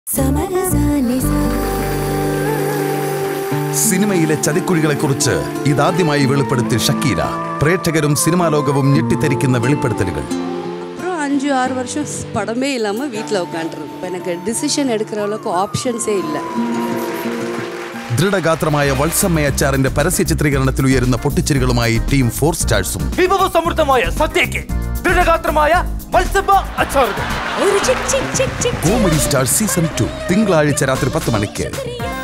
സിനിമയിലെ ചതിക്കുഴികളെക്കുറിച്ച് ഇതാദ്യമായി വെളിപ്പെടുത്തി ഷക്കീര പ്രേക്ഷകരും സിനിമാ ലോകവും ഞെട്ടിത്തരിക്കുന്ന വെളിപ്പെടുത്തലുകൾ அப்புறம் அஞ்சு ஆறு வருஷம் ஸ்- படமே இல்லாமல் வீட்டில் உட்காந்துருக்கும் இப்போ எனக்கு டிசிஷன் எடுக்கிற அளவுக்கு ஆப்ஷன்ஸே இல்லை ദൃഢഗാത്രമായ വത്സമ്മ അച്ചാറിന്റെ പരസ്യ ചിത്രീകരണത്തിൽ ഉയരുന്ന പൊട്ടിച്ചിരികളുമായി ടീം ഫോർ സ്റ്റാർസും വിഭവ സമൃദ്ധമായ സദ്യക്ക് ദൃഢഗാത്രമായ മത്സ്യബ അച്ചാറുകൾ കോമഡി സ്റ്റാർ സീസൺ ടു തിങ്കളാഴ്ച രാത്രി പത്ത് മണിക്ക്